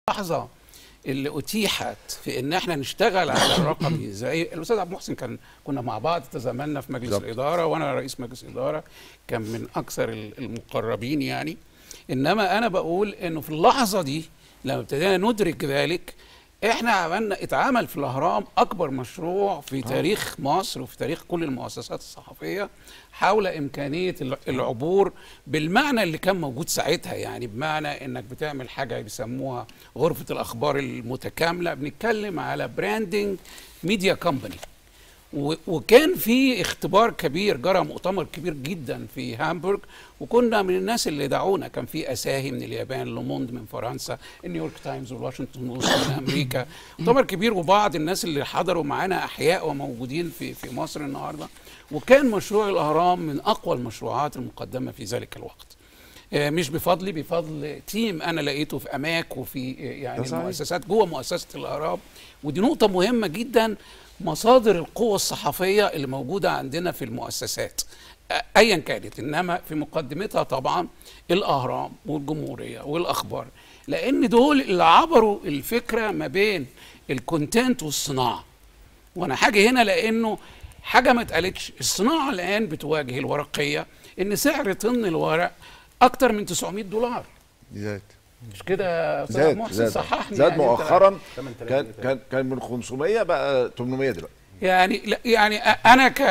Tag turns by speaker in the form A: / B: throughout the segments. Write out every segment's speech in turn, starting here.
A: اللحظه اللي اتيحت في ان احنا نشتغل على الرقمي زي الاستاذ عبد المحسن كان كنا مع بعض تزاملنا في مجلس
B: بالظبط.
A: الاداره وانا رئيس مجلس اداره كان من اكثر ال- المقربين يعني انما انا بقول انه في اللحظه دي لما ابتدينا ندرك ذلك احنا عملنا اتعمل في الاهرام اكبر مشروع في تاريخ مصر وفي تاريخ كل المؤسسات الصحفيه حول امكانيه الع- العبور بالمعنى اللي كان موجود ساعتها يعني بمعنى انك بتعمل حاجه بيسموها غرفه الاخبار المتكامله بنتكلم على براندنج ميديا كومباني و- وكان في اختبار كبير جرى مؤتمر كبير جدا في هامبورغ وكنا من الناس اللي دعونا كان في اساهي من اليابان لوموند من فرنسا النيويورك تايمز والواشنطن بوست من امريكا مؤتمر كبير وبعض الناس اللي حضروا معانا احياء وموجودين في في مصر النهارده وكان مشروع الاهرام من اقوى المشروعات المقدمه في ذلك الوقت آه، مش بفضلي بفضل تيم انا لقيته في اماك وفي آه، يعني
B: ده صحيح.
A: المؤسسات جوه مؤسسه الاهرام ودي نقطه مهمه جدا مصادر القوة الصحفية اللي موجودة عندنا في المؤسسات أ- أيا كانت إنما في مقدمتها طبعا الأهرام والجمهورية والأخبار لأن دول اللي عبروا الفكرة ما بين الكونتنت والصناعة وأنا حاجة هنا لأنه حاجة ما اتقالتش الصناعة الآن بتواجه الورقية إن سعر طن الورق أكتر من 900 دولار
B: زاد
A: مش كده يا أستاذ
B: زاد
A: محسن
B: زاد
A: صححني
B: زاد
A: يعني أنت-
B: مؤخرا
C: 8000
B: كان
C: جنيه
B: كان كان من 500 بقى 800 دلوقتي
A: يعني لا يعني انا ك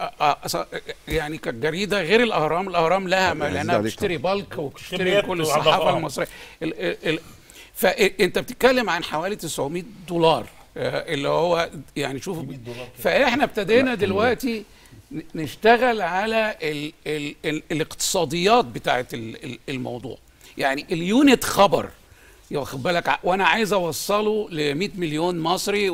A: أ- أ- يعني كجريده غير الاهرام الاهرام لها ما
B: يزيد
A: لانها
B: عليك
A: بتشتري بالك وبتشتري
D: كميات
A: كل
D: وعندها
A: الصحافه
D: آه.
A: المصريه ال- ال- ال- فانت بتتكلم عن حوالي 900 دولار آه، اللي هو يعني شوف فاحنا ابتدينا دلوقتي ن- نشتغل على ال ال ال الاقتصاديات بتاعت ال- ال- الموضوع يعني اليونت خبر واخد بالك ع- وانا عايز اوصله ل 100 مليون مصري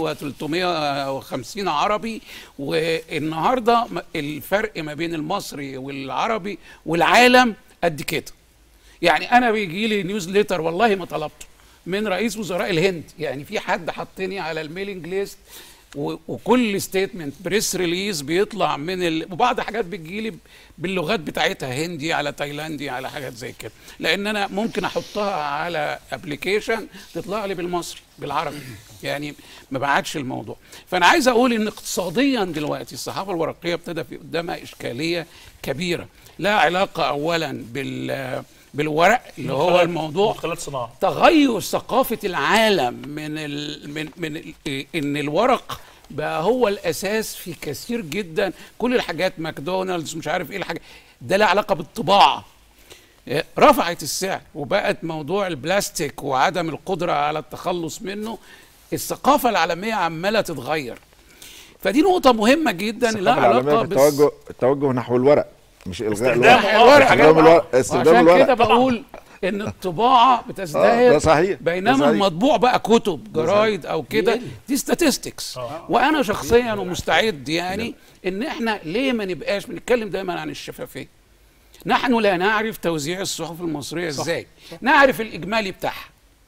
A: و350 عربي والنهارده م- الفرق ما بين المصري والعربي والعالم قد كده يعني انا بيجي لي نيوزليتر والله ما طلبته من رئيس وزراء الهند يعني في حد حطني على الميلينج ليست و- وكل ستيتمنت بريس ريليز بيطلع من ال... وبعض حاجات بتجي لي باللغات بتاعتها هندي على تايلاندي على حاجات زي كده لان انا ممكن احطها على ابلكيشن تطلع لي بالمصري بالعربي يعني ما بعدش الموضوع فانا عايز اقول ان اقتصاديا دلوقتي الصحافه الورقيه ابتدى في قدامها اشكاليه كبيره لا علاقه اولا بال بالورق اللي هو الموضوع
D: مدخلات صناعه
A: تغير ثقافة العالم من ال من من ال ان الورق بقى هو الاساس في كثير جدا كل الحاجات ماكدونالدز مش عارف ايه الحاجات ده له علاقة بالطباعة إيه، رفعت السعر وبقت موضوع البلاستيك وعدم القدرة على التخلص منه الثقافة العالمية عمالة تتغير فدي نقطة مهمة جدا لها
B: الثقافة العالمية
A: علاقة
B: في التوجه التوجه نحو الورق مش الغاء
D: استخدام
B: الورق
D: الورق.
B: استخدام الورق استخدام
A: وعشان كده
B: الورق
A: بقول ان الطباعه
B: آه،
A: بتزدهر
B: ده صحيح، ده
A: بينما
B: صحيح.
A: المطبوع بقى كتب جرايد او كده
C: بيقل.
A: دي statistics وانا شخصيا ومستعد يعني ان احنا ليه ما نبقاش بنتكلم دايما عن الشفافيه نحن لا نعرف توزيع الصحف المصريه ازاي نعرف الاجمالي بتاعها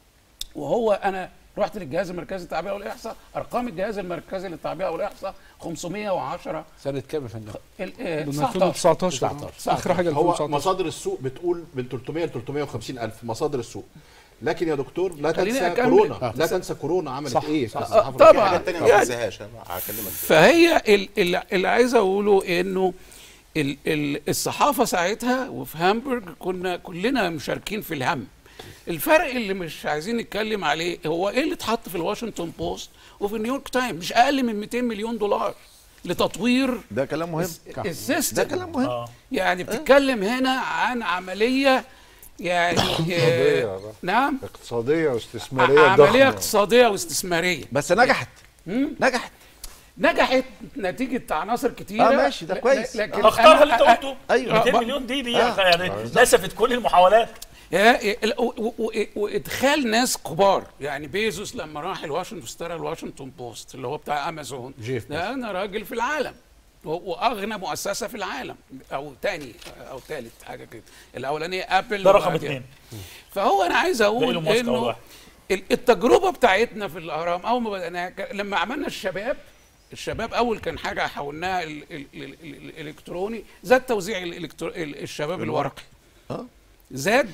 A: وهو انا رحت للجهاز المركزي للتعبئه والاحصاء ارقام الجهاز المركزي للتعبئه والاحصاء 510
C: سنه كام يا فندم؟
A: ال- آه،
E: من
A: 19
E: 2019 اخر حاجه
C: هو
E: 2019
C: مصادر السوق بتقول من 300 ل 350 الف مصادر السوق لكن يا دكتور لا
A: خليني
C: تنسى
A: أكمل.
C: كورونا لا تنسى كورونا عملت
E: صح،
C: ايه في
E: صح.
C: الصحافة
A: طبعاً.
C: الوطنية.
F: حاجات تانية ما
A: يعني-
F: بنساهاش انا هكلمك
A: فهي ال- ال- اللي عايز اقوله انه ال- ال- الصحافه ساعتها وفي هامبورغ كنا كلنا مشاركين في الهم الفرق اللي مش عايزين نتكلم عليه هو ايه اللي اتحط في الواشنطن بوست وفي نيويورك تايم مش اقل من 200 مليون دولار لتطوير
B: ده كلام مهم
A: السيستم
B: ده كلام مهم
D: اه
A: يعني بتتكلم هنا عن عمليه يعني آه نعم
E: اقتصاديه
A: ع-
E: واستثماريه
A: عمليه
E: ضخمه
A: اقتصاديه واستثماريه
B: بس نجحت نجحت
A: نجحت نتيجه عناصر كتيره
B: آه، ماشي، ده
A: ل-
B: كويس.
A: لكن
D: اختار
A: أنا-
D: اللي انت
A: أ-
D: قلته
B: أيوة.
D: 200
A: آه،
D: مليون دي دي يعني نسفت كل المحاولات
A: يا- ال- و- و- و- وادخال ناس كبار يعني بيزوس لما راح الواشنطن اشترى الواشنطن بوست اللي هو بتاع امازون
C: جيف
A: ده انا راجل في العالم و- واغنى مؤسسه في العالم او تاني او تالت حاجه كده الاولانيه ابل
D: ده رقم
A: وبعدين-
D: اثنين
A: فهو انا عايز
D: ده
A: اقول
D: إيلون ماسك أول
A: انه
D: واحد.
A: ال- التجربه بتاعتنا في الاهرام اول ما بدأنا ك- لما عملنا الشباب الشباب اول كان حاجه حولناها ال- ال- ال- ال- الالكتروني زاد توزيع الإلكترو... ال- الشباب الورقي
B: آه.
A: زاد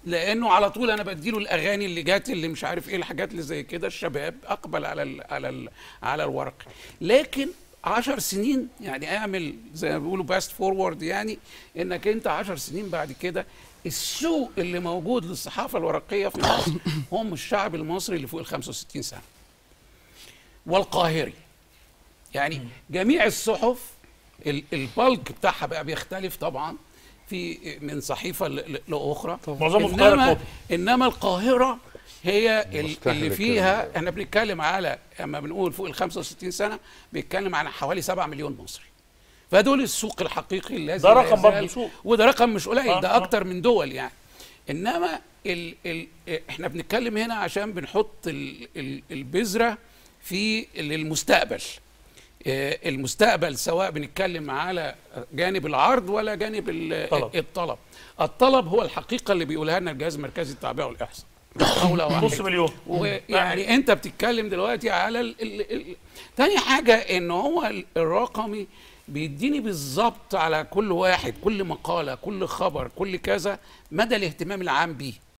A: لانه على طول انا بديله الاغاني اللي جات اللي مش عارف ايه الحاجات اللي زي كده الشباب اقبل على ال على ال على الورق لكن عشر سنين يعني اعمل زي ما بيقولوا باست فورورد يعني انك انت عشر سنين بعد كده السوق اللي موجود للصحافه الورقيه في مصر هم الشعب المصري اللي فوق ال 65 سنه والقاهري يعني جميع الصحف ال- البلك بتاعها بقى بيختلف طبعا في من صحيفه ل- ل- لاخرى
D: معظمه في القاهرة
A: انما
D: كوبي.
A: انما القاهره هي ال-
B: مستهلك
A: اللي فيها احنا بنتكلم على اما بنقول فوق ال 65 سنه بيتكلم على حوالي 7 مليون مصري فدول السوق الحقيقي الذي
D: ده
A: لا
D: رقم
A: يزال-
D: برضه سوق.
A: وده رقم مش قليل
D: آه،
A: ده
D: آه.
A: اكتر من دول يعني انما ال ال احنا بنتكلم هنا عشان بنحط ال ال البذره في للمستقبل آه، المستقبل سواء بنتكلم على جانب العرض ولا جانب ال-
D: الطلب.
A: الطلب الطلب هو الحقيقه اللي بيقولها لنا الجهاز المركزي للتعبئه والاحصاء قولة واحدة.
D: نص مليون
A: ويعني انت بتتكلم دلوقتي على ال... ال... ال... تاني حاجه ان هو ال- الرقمي بيديني بالظبط على كل واحد كل مقاله كل خبر كل كذا مدى الاهتمام العام بيه